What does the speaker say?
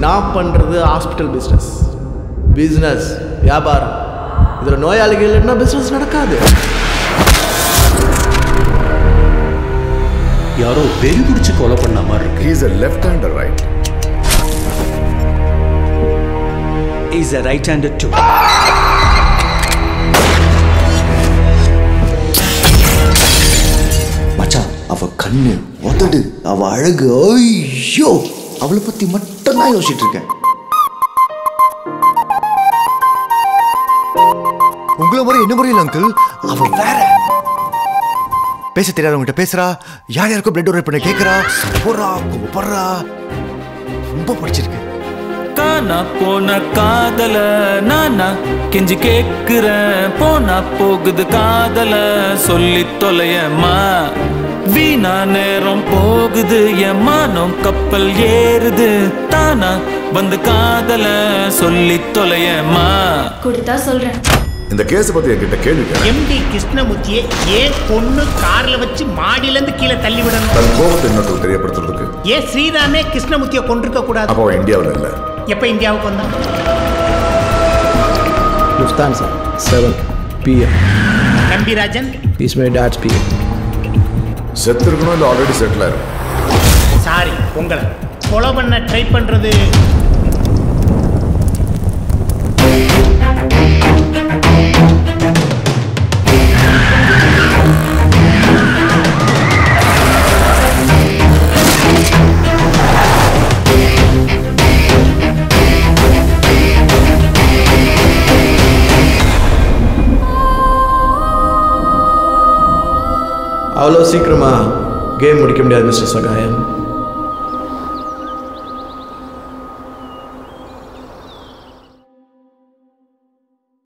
நான் பண்ணுறது hospital business business வியாபாரம் இதில் நோயாளிகள் இல்லைன்னா பிஸ்னஸ் நடக்காது யாரோ வெறி பிடிச்சு கொலை பண்ண மாதிரி இருக்கு He's a left-hander, right? Is a right handed too மச்சான் அவ கண்ணு உதடு அவ அழகு ஐயோ அவளை பத்தி மட்டும் தான் யோசிச்சுட்டு இருக்கேன் உங்களை முறை என்ன முறையில் அங்கிள் அவ வேற பேச தெரியாதவங்ககிட்ட பேசுறா யார் யாருக்கும் பிளட் டொனேட் பண்ண கேட்கறா போறா படுறா ரொம்ப பிடிச்சிருக்கு காணா போன காதல நானா கெஞ்சி கேக்குறேன் போனா போகுது காதல சொல்லி தொலையம்மா வீணா நேரம் போகுது என் மானம் கப்பல் ஏறுது தானா வந்து காதல சொல்லி தொலையம்மா கொடுத்தா சொல்றேன் இந்த கேஸ் பத்தி என்கிட்ட கேள்வி கேளு. எம்டி கிருஷ்ணமூர்த்தியை ஏன் பொண்ணு கார்ல வச்சு மாடியில இருந்து கீழே தள்ளி விடணும் தன் கோபத்தை இன்னொருத்தர் தெரியப்படுத்துறதுக்கு ஏன் ஸ்ரீராமே கிருஷ்ணமூர்த்தியை கொண்டிருக்க கூடாது அப்போ அவன் இந்தியாவில் இல்லை எப்ப இந்தியாவுக்கு வந்தான் Lufthansa seven PM Nambirajan is my dad's PM செத்து இருக்கணும் இல்லை ஆல்ரெடி செட்டில் ஆயிருக்கும் சாரி உங்களை கொலை பண்ண ட்ரை பண்றது அவ்வளோ சீக்கிரமா கேம் முடிக்க முடியாது மிஸ்டர் சகாயம்